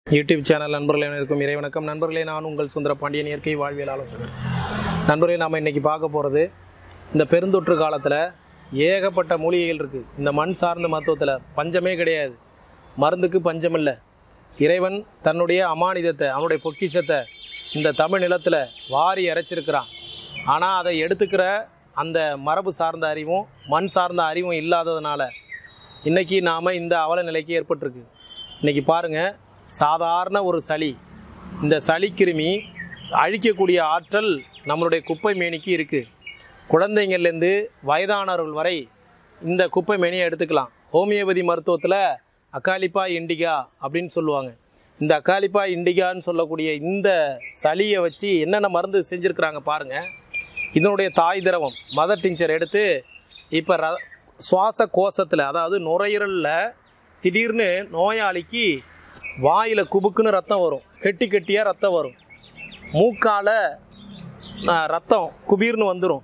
YouTube channel நண்பர்களே அனைவருக்கும் இறைவணக்கம் நண்பர்களே நான் உங்கள் சுந்தர பாண்டியன் இயற்கை வாழ்வியல் ஆலோசகர் நண்பர்களே நாம் இன்றைக்கி பார்க்க போகிறது இந்த பெருந்தொற்று காலத்தில் ஏகப்பட்ட மூலிகைகள் இருக்குது இந்த மண் சார்ந்த மருத்துவத்தில் பஞ்சமே கிடையாது மருந்துக்கு பஞ்சம் இல்லை இறைவன் தன்னுடைய அமானிதத்தை அவனுடைய பொக்கிஷத்தை இந்த தமிழ் நிலத்தில் வாரி இறைச்சிருக்கிறான் ஆனால் அதை எடுத்துக்கிற அந்த மரபு சார்ந்த அறிவும் மண் சார்ந்த அறிவும் இல்லாததுனால இன்றைக்கி நாம் இந்த அவல நிலைக்கு ஏற்பட்டிருக்கு இன்றைக்கி பாருங்கள் சாதாரண ஒரு சளி இந்த சளி கிருமி அழிக்கக்கூடிய ஆற்றல் நம்மளுடைய குப்பை மேனிக்கு இருக்குது குழந்தைங்கள்லேருந்து வயதானவர்கள் வரை இந்த குப்பை மேனியை எடுத்துக்கலாம் ஹோமியோபதி மருத்துவத்தில் அக்காலிப்பா இண்டிகா அப்படின்னு சொல்லுவாங்க இந்த அக்காலிப்பா இண்டிகான்னு சொல்லக்கூடிய இந்த சளியை வச்சு என்னென்ன மருந்து செஞ்சுருக்குறாங்க பாருங்கள் இதனுடைய தாய் திரவம் மதர் டிஞ்சர் எடுத்து இப்போ ர சுவாச கோசத்தில் அதாவது நுரையீரலில் திடீர்னு நோயாளிக்கு வாயில் குபுக்குன்னு ரத்தம் வரும் கெட்டி கெட்டியாக ரத்தம் வரும் மூக்கால் ஆஹ், ரத்தம் குபீர்னு வந்துடும்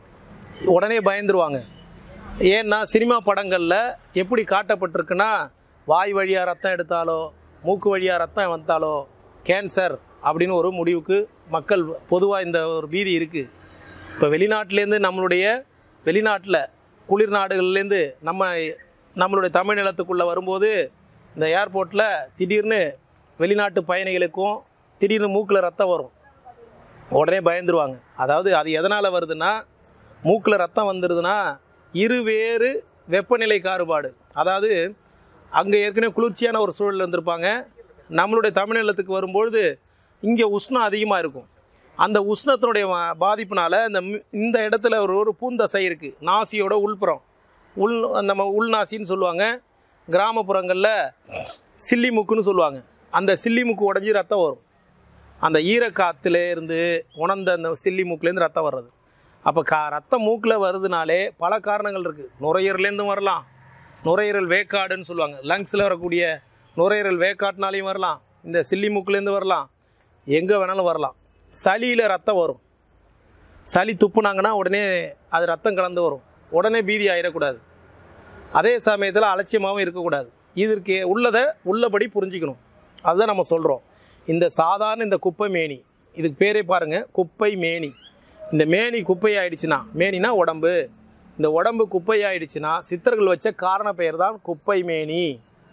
உடனே பயந்துருவாங்க ஏன்னா சினிமா படங்களில் எப்படி காட்டப்பட்டிருக்குன்னா வாய் வழியாக ரத்தம் எடுத்தாலோ மூக்கு வழியாக ரத்தம் வந்தாலோ கேன்சர் அப்படின்னு ஒரு முடிவுக்கு மக்கள் பொதுவாக இந்த ஒரு பீதி இருக்குது இப்போ வெளிநாட்டிலேருந்து நம்மளுடைய வெளிநாட்டில் குளிர் நாடுகள்லேருந்து நம்ம நம்மளுடைய தமிழ் நிலத்துக்குள்ளே வரும்போது இந்த ஏர்போர்ட்டில் திடீர்னு வெளிநாட்டு பயணிகளுக்கும் திடீர்னு மூக்கில் ரத்தம் வரும் உடனே பயந்துருவாங்க அதாவது அது எதனால் வருதுன்னா மூக்கில் ரத்தம் வந்துடுதுன்னா இருவேறு வெப்பநிலை காறுபாடு அதாவது அங்கே ஏற்கனவே குளிர்ச்சியான ஒரு சூழல் இருந்திருப்பாங்க நம்மளுடைய தமிழ்நிலத்துக்கு வரும்பொழுது இங்கே உஷ்ணம் அதிகமாக இருக்கும் அந்த உஷ்ணத்தினுடைய வா- பாதிப்புனால இந்த மி- இந்த இடத்துல ஒரு ஒரு பூந்தசை இருக்குது நாசியோட உள்புறம் உள் நம்ம உள்நாசின்னு சொல்லுவாங்க கிராமப்புறங்களில் சில்லி மூக்குன்னு சொல்லுவாங்க அந்த சில்லி மூக்கு உடஞ்சி ரத்தம் வரும் அந்த ஈரக்காத்துல இருந்து உணர்ந்த அந்த சில்லி மூக்குலேருந்து ரத்தம் வர்றது அப்போ கா ரத்தம் மூக்கில் வருதுனாலே பல காரணங்கள் இருக்குது நுரையீரலேருந்தும் வரலாம் நுரையீரல் வேக்காடுன்னு சொல்லுவாங்க லங்ஸில் வரக்கூடிய நுரையீரல் வேக்காட்டுனாலையும் வரலாம் இந்த சில்லி மூக்குலேருந்து வரலாம் எங்கே வேணாலும் வரலாம் சளியில் ரத்தம் வரும் சளி துப்புனாங்கன்னா உடனே அது ரத்தம் கலந்து வரும் உடனே பீதி ஆயிடக்கூடாது அதே சமயத்தில் அலட்சியமாகவும் இருக்கக்கூடாது இதற்கு உள்ளதை உள்ளபடி புரிஞ்சிக்கணும் அதுதான் நம்ம சொல்கிறோம் இந்த சாதாரண இந்த குப்பை மேனி இதுக்கு பேரே பாருங்கள் குப்பை மேனி இந்த மேனி குப்பை ஆயிடுச்சுன்னா மேனினா உடம்பு இந்த உடம்பு குப்பை ஆயிடுச்சுன்னா சித்தர்கள் வச்ச காரண பெயர் தான் குப்பை மேனி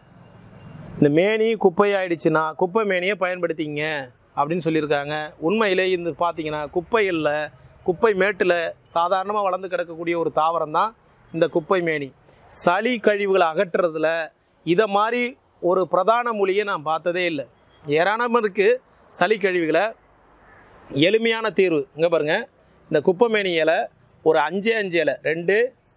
இந்த மேனி குப்பை ஆயிடுச்சுன்னா குப்பை மேனியை பயன்படுத்திங்க அப்படின்னு சொல்லியிருக்காங்க உண்மையிலே இந்த பார்த்தீங்கன்னா குப்பைகளில் குப்பை மேட்டில் சாதாரணமாக வளர்ந்து கிடக்கக்கூடிய ஒரு தாவரம் தான் இந்த குப்பை மேனி சளி கழிவுகளை அகற்றுறதுல இதை மாதிரி ஒரு பிரதான மொழியை நான் பார்த்ததே இல்லை ஏராளமாக இருக்குது சளி கழிவுகளை எளிமையான தீர்வு இங்கே பாருங்கள் இந்த குப்பைமேனி இலை ஒரு அஞ்சே அஞ்சு இலை ரெண்டு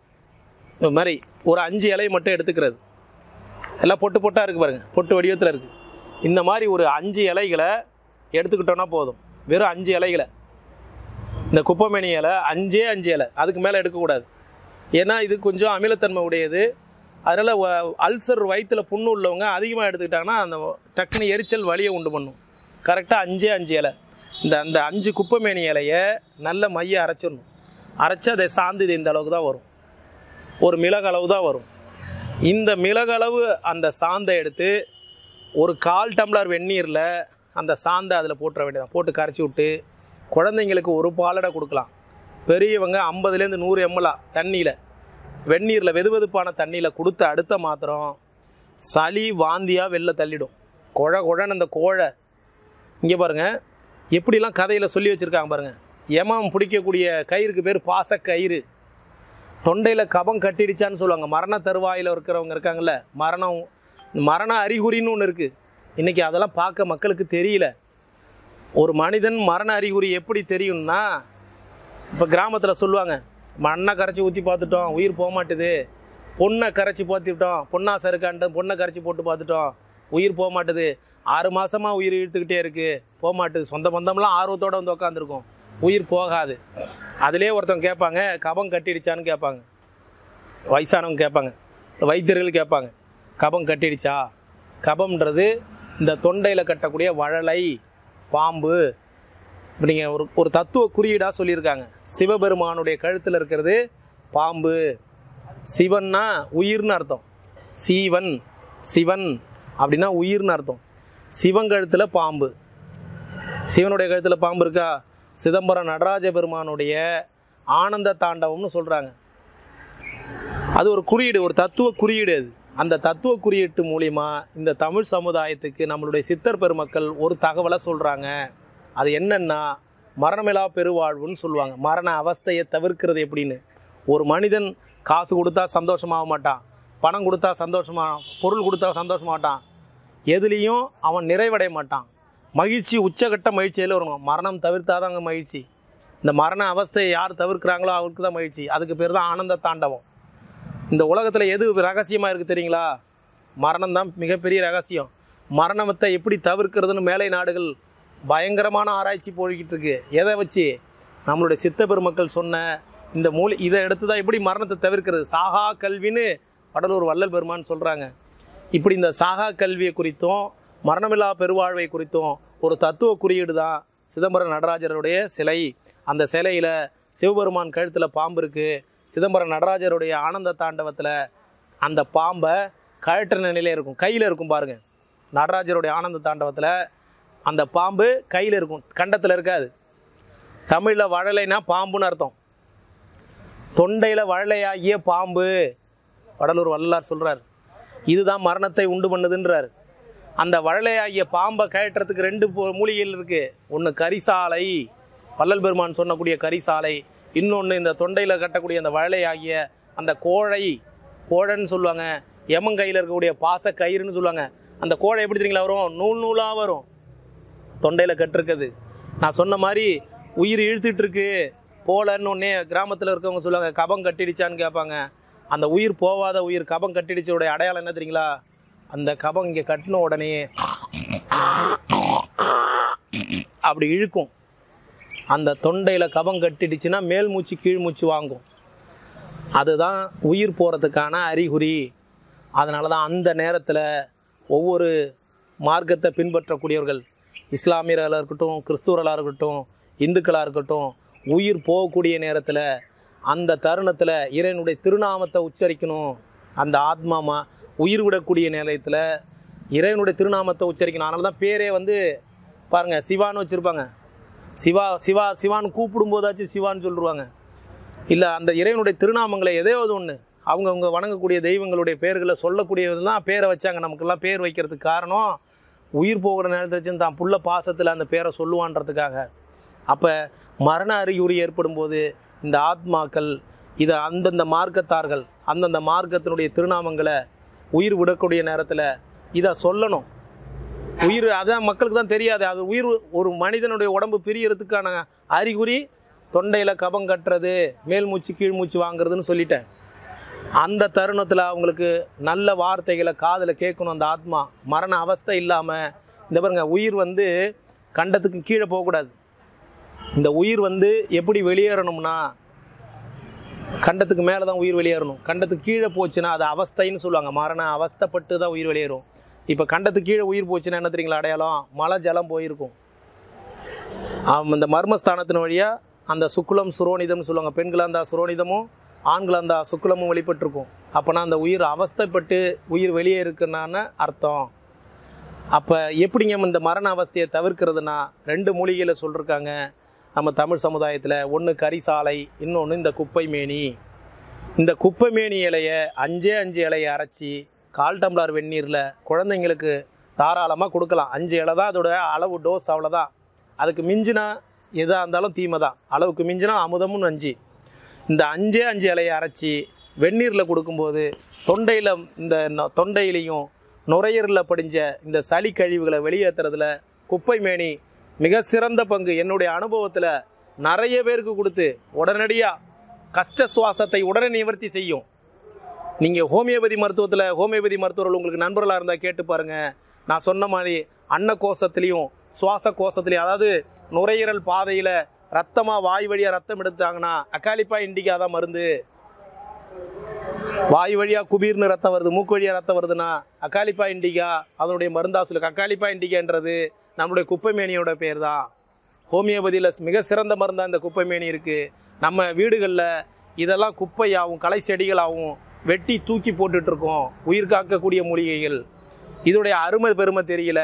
இது மாதிரி ஒரு அஞ்சு இலையை மட்டும் எடுத்துக்கிறது எல்லாம் பொட்டு பொட்டாக இருக்குது பாருங்கள் பொட்டு வடிவத்தில் இருக்குது இந்த மாதிரி ஒரு அஞ்சு இலைகளை எடுத்துக்கிட்டோன்னா போதும் வெறும் அஞ்சு இலைகளை இந்த குப்பைமேனி இலை அஞ்சே அஞ்சு இலை அதுக்கு மேலே எடுக்கக்கூடாது ஏன்னா இது கொஞ்சம் அமிலத்தன்மை உடையது அதனால் அல்சர் வயிற்றில் புண்ணு உள்ளவங்க அதிகமாக எடுத்துக்கிட்டாங்கன்னா அந்த டக்குன்னு எரிச்சல் வலியை உண்டு பண்ணும் கரெக்டாக அஞ்சே அஞ்சு இலை இந்த அந்த அஞ்சு குப்பைமேனி இலையை நல்ல மைய அரைச்சிடணும் அரைச்சி அதை சாந்து இது இந்த அளவுக்கு தான் வரும் ஒரு மிளகளவு தான் வரும் இந்த மிளகளவு அந்த சாந்தை எடுத்து ஒரு கால் டம்ளர் வெந்நீரில் அந்த சாந்தை அதில் போட்டுற வேண்டியதான் போட்டு கரைச்சி விட்டு குழந்தைங்களுக்கு ஒரு பாலடை கொடுக்கலாம் பெரியவங்க ஐம்பதுலேருந்து நூறு எம்எல்ஆ தண்ணியில் வெந்நீரில் வெதுவெதுப்பான தண்ணியில் கொடுத்த அடுத்த மாத்திரம் சளி வாந்தியாக வெளில தள்ளிடும் குழ குழன்னு அந்த கோழை இங்கே பாருங்கள் எப்படிலாம் கதையில் சொல்லி வச்சுருக்காங்க பாருங்கள் எமம் பிடிக்கக்கூடிய கயிறுக்கு பேர் பாச கயிறு தொண்டையில் கபம் கட்டிடுச்சான்னு சொல்லுவாங்க மரண தருவாயில் இருக்கிறவங்க இருக்காங்கல்ல மரணம் மரண அறிகுறின்னு ஒன்று இருக்குது இன்றைக்கி அதெல்லாம் பார்க்க மக்களுக்கு தெரியல ஒரு மனிதன் மரண அறிகுறி எப்படி தெரியும்னா இப்போ கிராமத்தில் சொல்லுவாங்க மண்ணை கரைச்சி ஊற்றி பார்த்துட்டோம் உயிர் போக மாட்டுது பொண்ணை கரைச்சி பார்த்துட்டோம் பொன்னாசை இருக்கான்ட்டு பொண்ணை கரைச்சி போட்டு பார்த்துட்டோம் உயிர் போக மாட்டுது ஆறு மாதமாக உயிர் இழுத்துக்கிட்டே இருக்குது போக மாட்டுது சொந்த பந்தம்லாம் ஆர்வத்தோடு வந்து உட்காந்துருக்கும் உயிர் போகாது அதிலே ஒருத்தவங்க கேட்பாங்க கபம் கட்டிடுச்சான்னு கேட்பாங்க வயசானவங்க கேட்பாங்க வைத்தியர்கள் கேட்பாங்க கபம் கட்டிடுச்சா கபம்ன்றது இந்த தொண்டையில் கட்டக்கூடிய வழலை பாம்பு இப்படிங்க ஒரு ஒரு தத்துவ குறியீடாக சொல்லியிருக்காங்க சிவபெருமானுடைய கழுத்தில் இருக்கிறது பாம்பு சிவன்னா உயிர்னு அர்த்தம் சீவன் சிவன் அப்படின்னா உயிர்னு அர்த்தம் சிவன் கழுத்தில் பாம்பு சிவனுடைய கழுத்தில் பாம்பு இருக்கா சிதம்பரம் நடராஜ பெருமானுடைய ஆனந்த தாண்டவம்னு சொல்கிறாங்க அது ஒரு குறியீடு ஒரு தத்துவ குறியீடு அது அந்த தத்துவ குறியீட்டு மூலிமா இந்த தமிழ் சமுதாயத்துக்கு நம்மளுடைய சித்தர் பெருமக்கள் ஒரு தகவலை சொல்கிறாங்க அது என்னன்னா மரணமிலா பெருவாழ்வுன்னு சொல்லுவாங்க மரண அவஸ்தையை தவிர்க்கிறது எப்படின்னு ஒரு மனிதன் காசு கொடுத்தா சந்தோஷமாக மாட்டான் பணம் கொடுத்தா சந்தோஷமாக பொருள் கொடுத்தா சந்தோஷமாக மாட்டான் எதுலேயும் அவன் நிறைவடைய மாட்டான் மகிழ்ச்சி உச்சகட்ட மகிழ்ச்சியில் வரும் மரணம் தவிர்த்தாதாங்க மகிழ்ச்சி இந்த மரண அவஸ்தையை யார் தவிர்க்கிறாங்களோ அவருக்கு தான் மகிழ்ச்சி அதுக்கு பேர் தான் ஆனந்த தாண்டவம் இந்த உலகத்தில் எது ரகசியமாக இருக்குது தெரியுங்களா மரணம் தான் மிகப்பெரிய ரகசியம் மரணத்தை எப்படி தவிர்க்கிறதுன்னு மேலை நாடுகள் பயங்கரமான ஆராய்ச்சி போய்கிட்டு இருக்கு எதை வச்சு நம்மளுடைய சித்த பெருமக்கள் சொன்ன இந்த மூலி இதை எடுத்து தான் எப்படி மரணத்தை தவிர்க்கிறது சாகா கல்வின்னு வடலூர் வள்ளல் பெருமான் சொல்கிறாங்க இப்படி இந்த சாகா கல்வியை குறித்தும் மரணமில்லா பெருவாழ்வை குறித்தும் ஒரு தத்துவ குறியீடு தான் சிதம்பரம் நடராஜருடைய சிலை அந்த சிலையில் சிவபெருமான் கழுத்தில் பாம்பு இருக்குது சிதம்பரம் நடராஜருடைய ஆனந்த தாண்டவத்தில் அந்த பாம்பை கழற்ற நிலையில இருக்கும் கையில் இருக்கும் பாருங்க நடராஜருடைய ஆனந்த தாண்டவத்தில் அந்த பாம்பு கையில் இருக்கும் கண்டத்தில் இருக்காது தமிழில் வழலைனா பாம்புன்னு அர்த்தம் தொண்டையில் வழலையாகிய பாம்பு வடலூர் வல்லார் சொல்கிறார் இதுதான் மரணத்தை உண்டு பண்ணுதுன்றார் அந்த வழலையாகிய பாம்பை கழட்டுறதுக்கு ரெண்டு பொ- மூலிகைகள் இருக்குது ஒன்று கரிசாலை வள்ளல் பெருமான் சொன்னக்கூடிய கரிசாலை இன்னொன்று இந்த தொண்டையில் கட்டக்கூடிய அந்த வழலையாகிய அந்த கோழை கோழன்னு சொல்லுவாங்க எமன் கையில் இருக்கக்கூடிய பாச கயிறுன்னு சொல்லுவாங்க அந்த கோழை எப்படி தெரியுங்களா வரும் நூல் நூலாக வரும் தொண்டையில் கட்டிருக்குது நான் சொன்ன மாதிரி உயிர் இழுத்துட்டு இருக்கு போலன்னு ஒன்னே கிராமத்தில் இருக்கவங்க சொல்லுவாங்க கபம் கட்டிடுச்சான்னு கேட்பாங்க அந்த உயிர் போவாத உயிர் கபம் கட்டிடுச்சோடைய அடையாளம் என்ன தெரியுங்களா அந்த கபம் இங்கே கட்டின உடனே அப்படி இழுக்கும் அந்த தொண்டையில் கபம் கட்டிடுச்சுன்னா மேல் மூச்சு கீழ் மூச்சு வாங்கும் அதுதான் உயிர் போகிறதுக்கான அறிகுறி அதனால தான் அந்த நேரத்தில் ஒவ்வொரு மார்க்கத்தை பின்பற்றக்கூடியவர்கள் இஸ்லாமியர்களாக இருக்கட்டும் கிறிஸ்துவர்களாக இருக்கட்டும் இந்துக்களாக இருக்கட்டும் உயிர் போகக்கூடிய நேரத்தில் அந்த தருணத்தில் இறைவனுடைய திருநாமத்தை உச்சரிக்கணும் அந்த ஆத்மாமா உயிர் விடக்கூடிய நேரத்தில் இறைவனுடைய திருநாமத்தை உச்சரிக்கணும் அதனால தான் பேரே வந்து பாருங்கள் சிவான்னு வச்சுருப்பாங்க சிவா சிவா சிவான்னு கூப்பிடும்போதாச்சும் சிவான்னு சொல்லிடுவாங்க இல்லை அந்த இறைவனுடைய திருநாமங்களை எதையாவது ஒன்று அவங்கவுங்க வணங்கக்கூடிய தெய்வங்களுடைய பேர்களை சொல்லக்கூடியது தான் பேரை வச்சாங்க நமக்கெல்லாம் பேர் வைக்கிறதுக்கு காரணம் உயிர் போகிற நேரத்தில் வச்சு தான் புள்ள பாசத்தில் அந்த பேரை சொல்லுவான்றதுக்காக அப்போ மரண அறிகுறி ஏற்படும் போது இந்த ஆத்மாக்கள் இதை அந்தந்த மார்க்கத்தார்கள் அந்தந்த மார்க்கத்தினுடைய திருநாமங்களை உயிர் விடக்கூடிய நேரத்தில் இதை சொல்லணும் உயிர் அதான் மக்களுக்கு தான் தெரியாது அது உயிர் ஒரு மனிதனுடைய உடம்பு பிரியறதுக்கான அறிகுறி தொண்டையில் கபம் கட்டுறது மேல் மூச்சு கீழ் மூச்சு வாங்குறதுன்னு சொல்லிட்டேன் அந்த தருணத்தில் அவங்களுக்கு நல்ல வார்த்தைகளை காதில் கேட்கணும் அந்த ஆத்மா மரண அவஸ்தை இல்லாமல் இந்த பாருங்க உயிர் வந்து கண்டத்துக்கு கீழே போகக்கூடாது இந்த உயிர் வந்து எப்படி வெளியேறணும்னா கண்டத்துக்கு மேலே தான் உயிர் வெளியேறணும் கண்டத்துக்கு கீழே போச்சுன்னா அது அவஸ்தைன்னு சொல்லுவாங்க மரண அவஸ்தைப்பட்டு தான் உயிர் வெளியேறும் இப்போ கண்டத்துக்கு கீழே உயிர் போச்சுன்னா என்ன தெரியுங்களா அடையாளம் மழை ஜலம் போயிருக்கும் ஆம், இந்த மர்மஸ்தானத்தின் வழியாக அந்த சுக்குலம் சுரோனிதம்னு சொல்லுவாங்க பெண்களாக இருந்தால் சுரோனிதமும் ஆண்களாக இருந்தால் சுக்குலமும் வெளிப்பட்டிருக்கும் அப்போனா அந்த உயிர் அவஸ்தைப்பட்டு உயிர் வெளியே இருக்குன்னான அர்த்தம் அப்போ எப்படிங்க இந்த மரண அவஸ்தையை தவிர்க்கிறதுனா ரெண்டு மூலிகையில் சொல்லியிருக்காங்க நம்ம தமிழ் சமுதாயத்தில் ஒன்று கரிசாலை இன்னொன்று இந்த குப்பை மேனி இந்த குப்பை மேனி இலையை அஞ்சே அஞ்சு இலையை அரைச்சி கால் டம்ளர் வெந்நீரில் குழந்தைங்களுக்கு தாராளமாக கொடுக்கலாம் அஞ்சு இலை தான் அதோட அளவு டோஸ் அவ்வளோதான் அதுக்கு மிஞ்சினா எதாக இருந்தாலும் தீமை தான் அளவுக்கு மிஞ்சினா அமுதமும் அஞ்சு இந்த அஞ்சே அஞ்சு இலையை அரைச்சி வெந்நீரில் கொடுக்கும்போது தொண்டையில் இந்த நொ- தொண்டையிலையும் நுரையீரலில் படிஞ்ச இந்த சளி கழிவுகளை வெளியேற்றுறதுல குப்பை மேனி மிக சிறந்த பங்கு என்னுடைய அனுபவத்தில் நிறைய பேருக்கு கொடுத்து உடனடியாக கஷ்ட சுவாசத்தை உடனே நிவர்த்தி செய்யும் நீங்கள் ஹோமியோபதி மருத்துவத்தில் ஹோமியோபதி மருத்துவர்கள் உங்களுக்கு நண்பர்களாக இருந்தால் கேட்டு பாருங்கள் நான் சொன்ன மாதிரி அன்ன கோஷத்துலேயும் சுவாச கோஷத்துலேயும் அதாவது நுரையீரல் பாதையில் ரத்தமாக வாய் வழியாக ரத்தம் எடுத்தாங்கன்னா அக்காலிப்பா இண்டிகா தான் மருந்து வாய் வழியாக குபீர்னு ரத்தம் வருது மூக்கு வழியாக ரத்தம் வருதுன்னா அக்காலிப்பா இண்டிகா அதனுடைய மருந்தா சொல்லு அக்காலிப்பா இண்டிகான்றது நம்மளுடைய குப்பைமேனியோட பேர் தான் ஹோமியோபதியில் மிக சிறந்த மருந்தாக இந்த குப்பைமேனி இருக்குது நம்ம வீடுகளில் இதெல்லாம் குப்பையாகவும் களை செடிகளாகவும் வெட்டி தூக்கி போட்டுட்டு இருக்கோம் உயிர் காக்கக்கூடிய மூலிகைகள் இதோடைய அருமை பெருமை தெரியல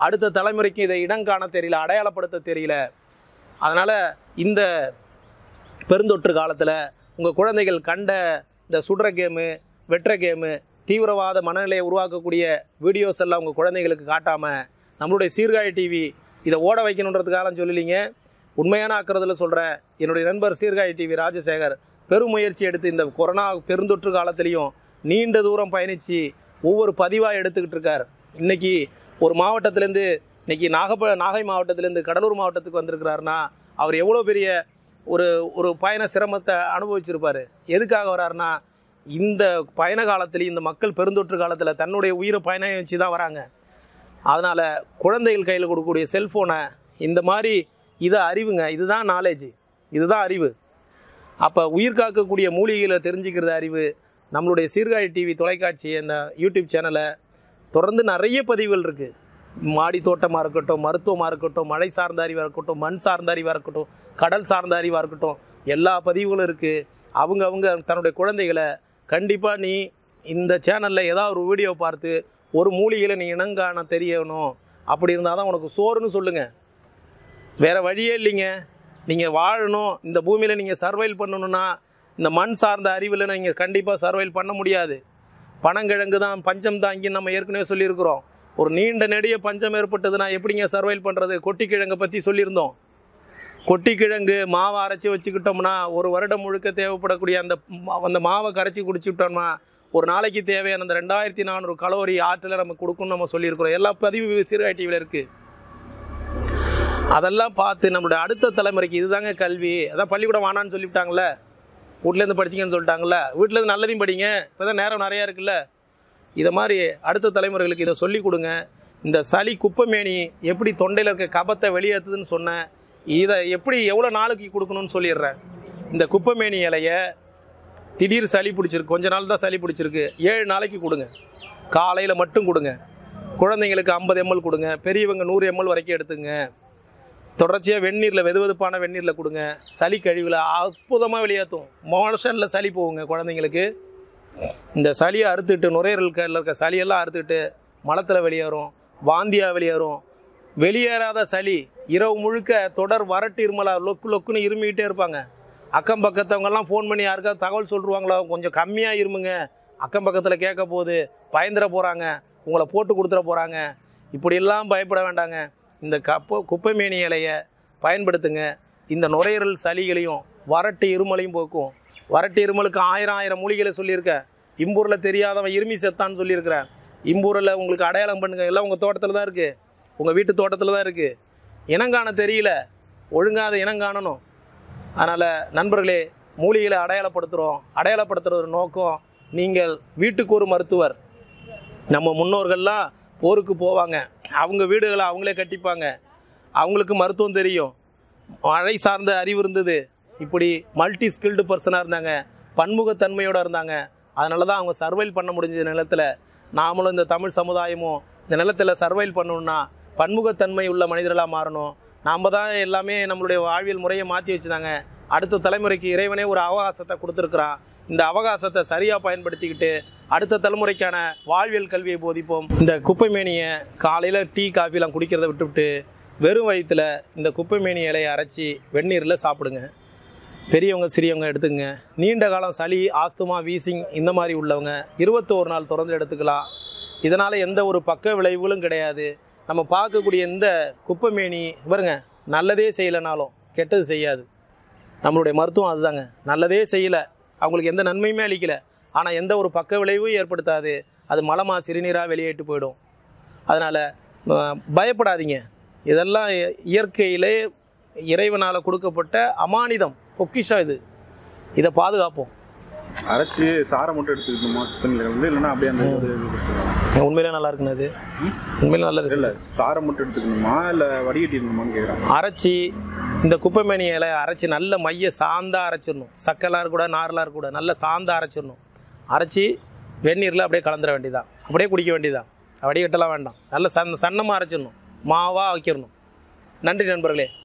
அடுத்த தலைமுறைக்கு இதை இடம் காண தெரியல அடையாளப்படுத்த தெரியல அதனால் இந்த பெருந்தொற்று காலத்தில் உங்கள் குழந்தைகள் கண்ட இந்த சுடுற கேமு வெட்டுற கேமு தீவிரவாத மனநிலையை உருவாக்கக்கூடிய வீடியோஸ் எல்லாம் உங்கள் குழந்தைகளுக்கு காட்டாமல் நம்மளுடைய சீர்காழி டிவி இதை ஓட வைக்கணுன்றதுக்காக சொல்லலிங்க உண்மையான அக்கறதில் சொல்கிறேன் என்னுடைய நண்பர் சீர்காழி டிவி ராஜசேகர் பெரும் முயற்சி எடுத்து இந்த கொரோனா பெருந்தொற்று காலத்திலையும் நீண்ட தூரம் பயணித்து ஒவ்வொரு பதிவாக எடுத்துக்கிட்டு இருக்கார் இன்னைக்கு ஒரு மாவட்டத்திலேருந்து இன்னைக்கு நாகப்ப நாகை மாவட்டத்திலேருந்து கடலூர் மாவட்டத்துக்கு வந்திருக்கிறாருன்னா அவர் எவ்வளோ பெரிய ஒரு ஒரு பயண சிரமத்தை அனுபவிச்சிருப்பார் எதுக்காக வராருன்னா இந்த பயண காலத்துலேயும் இந்த மக்கள் பெருந்தொற்று காலத்தில் தன்னுடைய உயிரை பயணம் வச்சு தான் வராங்க அதனால் குழந்தைகள் கையில் கொடுக்கக்கூடிய செல்ஃபோனை இந்த மாதிரி இதை அறிவுங்க இதுதான் நாலேஜ் இதுதான் அறிவு அப்போ உயிர் காக்கக்கூடிய மூலிகைகளை தெரிஞ்சுக்கிறது அறிவு நம்மளுடைய சீர்காழி டிவி தொலைக்காட்சி அந்த யூடியூப் சேனலை தொடர்ந்து நிறைய பதிவுகள் இருக்குது மாடி தோட்டமாக இருக்கட்டும் மருத்துவமாக இருக்கட்டும் மழை சார்ந்த அறிவாக இருக்கட்டும் மண் சார்ந்த அறிவாக இருக்கட்டும் கடல் சார்ந்த அறிவாக இருக்கட்டும் எல்லா பதிவுகளும் இருக்குது அவங்க அவங்க தன்னுடைய குழந்தைகளை கண்டிப்பாக நீ இந்த சேனலில் ஏதாவது ஒரு வீடியோ பார்த்து ஒரு மூலிகையில் நீ இனங்காண தெரியணும் அப்படி இருந்தால் தான் உனக்கு சோறுன்னு சொல்லுங்கள் வேறு வழியே இல்லைங்க நீங்கள் வாழணும் இந்த பூமியில் நீங்கள் சர்வைல் பண்ணணும்னா இந்த மண் சார்ந்த அறிவில் நீங்கள் கண்டிப்பாக சர்வைல் பண்ண முடியாது பனங்கிழங்கு தான் பஞ்சம் தாங்கி நம்ம ஏற்கனவே சொல்லியிருக்கிறோம் ஒரு நீண்ட நெடிய பஞ்சம் ஏற்பட்டதுன்னா எப்படிங்க சர்வைல் பண்ணுறது கொட்டிக்கிழங்கை பற்றி சொல்லியிருந்தோம் கொட்டிக்கிழங்கு மாவை அரைச்சி வச்சுக்கிட்டோம்னா ஒரு வருடம் முழுக்க தேவைப்படக்கூடிய அந்த மா- அந்த மாவை கரைச்சி குடிச்சுக்கிட்டோம்னா ஒரு நாளைக்கு தேவையான அந்த ரெண்டாயிரத்தி நானூறு கலோரி ஆற்றலை நம்ம கொடுக்கணும்னு நம்ம சொல்லியிருக்கிறோம் எல்லா பதிவு சிறுகாய் டிவியில் இருக்குது அதெல்லாம் பார்த்து நம்மளுடைய அடுத்த தலைமுறைக்கு இதுதாங்க கல்வி அதான் பள்ளிக்கூடம் வேணான்னு சொல்லிவிட்டாங்களே வீட்டிலேருந்து படிச்சிங்கன்னு சொல்லிட்டாங்கல்ல வீட்டிலேருந்து நல்லதையும் படிங்க இப்போ தான் நேரம் நிறையா இருக்குல்ல இதை மாதிரி அடுத்த தலைமுறைகளுக்கு இதை சொல்லி கொடுங்க இந்த சளி குப்பைமேனி எப்படி தொண்டையில் இருக்க கபத்தை வெளியேற்றுதுன்னு சொன்னேன் இதை எப்படி எவ்வளோ நாளைக்கு கொடுக்கணும்னு சொல்லிடுறேன் இந்த குப்பைமேனி இலையை திடீர் சளி பிடிச்சிருக்கு கொஞ்ச நாள் தான் சளி பிடிச்சிருக்கு ஏழு நாளைக்கு கொடுங்க காலையில் மட்டும் கொடுங்க குழந்தைங்களுக்கு ஐம்பது எம்எல் கொடுங்க பெரியவங்க நூறு எம்எல் வரைக்கும் எடுத்துங்க தொடர்ச்சியாக வெந்நீரில் வெது வெதுப்பான வெந்நீரில் கொடுங்க சளி கழிவில் அற்புதமாக வெளியேற்றும் மோஷனில் சளி போகுங்க குழந்தைங்களுக்கு இந்த சளியை அறுத்துட்டு நுரையீரல்களில் இருக்க சளியெல்லாம் அறுத்துட்டு மலத்தில் வெளியேறும் வாந்தியாக வெளியேறும் வெளியேறாத சளி இரவு முழுக்க தொடர் வறட்டு இருமலா லொக்கு லொக்குன்னு இருமிக்கிட்டே இருப்பாங்க அக்கம் பக்கத்தவங்கெல்லாம் ஃபோன் பண்ணி யாருக்காவது தகவல் சொல்லிருவாங்களோ கொஞ்சம் கம்மியாக இருமுங்க அக்கம் பக்கத்தில் கேட்க போகுது பயந்துட போகிறாங்க உங்களை போட்டு கொடுத்துட போகிறாங்க இப்படியெல்லாம் பயப்பட வேண்டாங்க இந்த கப்ப குப்பைமேனி இலையை பயன்படுத்துங்க இந்த நுரையீரல் சளிகளையும் வறட்டு இருமலையும் போக்கும் வறட்டு இருமலுக்கு ஆயிரம் ஆயிரம் மூலிகளை சொல்லியிருக்கேன் இம்பூரில் தெரியாதவன் இருமி செத்தான்னு சொல்லியிருக்கிறேன் இம்பூரில் உங்களுக்கு அடையாளம் பண்ணுங்க எல்லாம் உங்கள் தோட்டத்தில் தான் இருக்குது உங்கள் வீட்டு தோட்டத்தில் தான் இருக்குது இனங்காண தெரியல ஒழுங்காக அதை இனங்காணணும் அதனால் நண்பர்களே மூலிகளை அடையாளப்படுத்துகிறோம் அடையாளப்படுத்துகிற நோக்கம் நீங்கள் வீட்டுக்கு ஒரு மருத்துவர் நம்ம முன்னோர்கள்லாம் போருக்கு போவாங்க அவங்க வீடுகளை அவங்களே கட்டிப்பாங்க அவங்களுக்கு மருத்துவம் தெரியும் மழை சார்ந்த அறிவு இருந்தது இப்படி மல்டி ஸ்கில்டு பர்சனாக இருந்தாங்க பன்முகத்தன்மையோடு இருந்தாங்க அதனால தான் அவங்க சர்வைல் பண்ண முடிஞ்ச நிலத்தில் நாமளும் இந்த தமிழ் சமுதாயமும் இந்த நிலத்தில் சர்வைல் பண்ணணும்னா பன்முகத்தன்மை உள்ள மனிதர்களாக மாறணும் நாம் தான் எல்லாமே நம்மளுடைய வாழ்வியல் முறையை மாற்றி வச்சுதாங்க அடுத்த தலைமுறைக்கு இறைவனே ஒரு அவகாசத்தை கொடுத்துருக்குறான் இந்த அவகாசத்தை சரியாக பயன்படுத்திக்கிட்டு அடுத்த தலைமுறைக்கான வாழ்வியல் கல்வியை போதிப்போம் இந்த குப்பைமேனியை காலையில் டீ காஃபிலாம் குடிக்கிறத விட்டுவிட்டு வெறும் வயிற்றில் இந்த குப்பைமேனி இலையை அரைச்சி வெந்நீரில் சாப்பிடுங்க பெரியவங்க சிறியவங்க எடுத்துங்க நீண்ட காலம் சளி ஆஸ்துமா வீசிங் இந்த மாதிரி உள்ளவங்க இருபத்தோரு நாள் தொடர்ந்து எடுத்துக்கலாம் இதனால் எந்த ஒரு பக்க விளைவுகளும் கிடையாது நம்ம பார்க்கக்கூடிய இந்த குப்பைமேனி பாருங்க நல்லதே செய்யலைனாலும் கெட்டது செய்யாது நம்மளுடைய மருத்துவம் அதுதாங்க நல்லதே செய்யலை அவங்களுக்கு எந்த நன்மையுமே அளிக்கலை ஆனால் எந்த ஒரு பக்க விளைவும் ஏற்படுத்தாது அது மலமா சிறுநீராக வெளியேட்டு போயிடும் அதனால் பயப்படாதீங்க இதெல்லாம் இ- இயற்கையிலே இறைவனால் கொடுக்கப்பட்ட அமானிதம் பொக்கிஷம் இது இதை பாதுகாப்போம் அரைச்சு சாரை மட்டும் எடுத்துக்கணுமா சுத்தநிலை வந்து இல்லைன்னா அப்படியே அந்த இது இது குடிச்சிடலாம். உண்மையிலே நல்லா இருக்குண்ணா அது உண்மையிலே நல்ல இல்ல ரிசல்ட் சாரை மட்டும் எடுத்துக்கணுமா இல்ல வடிகட்டிடணுமான்னு கேக்குறாங்க அரைச்சி இந்த குப்பைமேனி இலை அரைச்சி நல்ல மைய சாந்தா அரைச்சிடணும் சக்கெல்லாம் இருக்கக்கூடாது நார்லாம் இருக்கக்கூடாது நல்ல சாந்தா அரைச்சிடணும் அரைச்சி வெந்நீரில் அப்படியே கலந்துட வேண்டியதான் அப்படியே குடிக்க வேண்டியதான் வடிகட்டலாம் வேண்டாம் நல்ல சன் சன்னமாக அரைச்சிடணும் மாவாக வைக்கிடணும் நன்றி நண்பர்களே